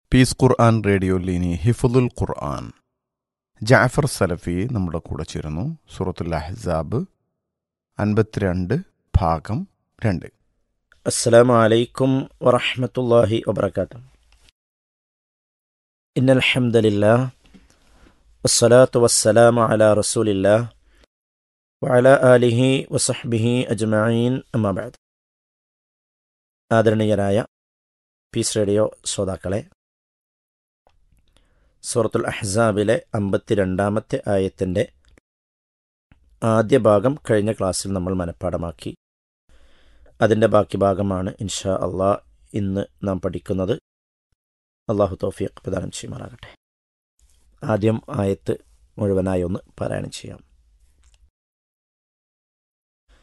piece ഖുർആൻ റേഡിയോയിൽ ഇനി ഹിഫുദുൽ ഖുർആൻ ജാഫർ സലഫി നമ്മുടെ കൂടെ ചേരുന്നു സൂറത്തുൽ അഹ്സാബ് അൻപത്തിരണ്ട് ഭാഗം രണ്ട് السلام عليكم ورحمة الله وبركاته إن الحمد لله والصلاة والسلام على رسول الله وعلى آله وصحبه أجمعين أما بعد ആദരണീയരായ പീസ് റേഡിയോ ശ്രോതാക്കളെ സൂറത്തുൽ അഹ്സാബിലെ അമ്പത്തിരണ്ടാമത്തെ ആയത്തിൻ്റെ ആദ്യ ഭാഗം കഴിഞ്ഞ ക്ലാസ്സിൽ നമ്മൾ മനഃപ്പാടമാക്കി അതിൻ്റെ ബാക്കി ഭാഗമാണ് ഇൻഷാ അള്ളാ ഇന്ന് നാം പഠിക്കുന്നത് അള്ളാഹു തൗഫീഖ് പ്രദാനം ചെയ്യുമാറാകട്ടെ ആദ്യം ആയത്ത് മുഴുവനായി ഒന്ന് പാരായണം ചെയ്യാം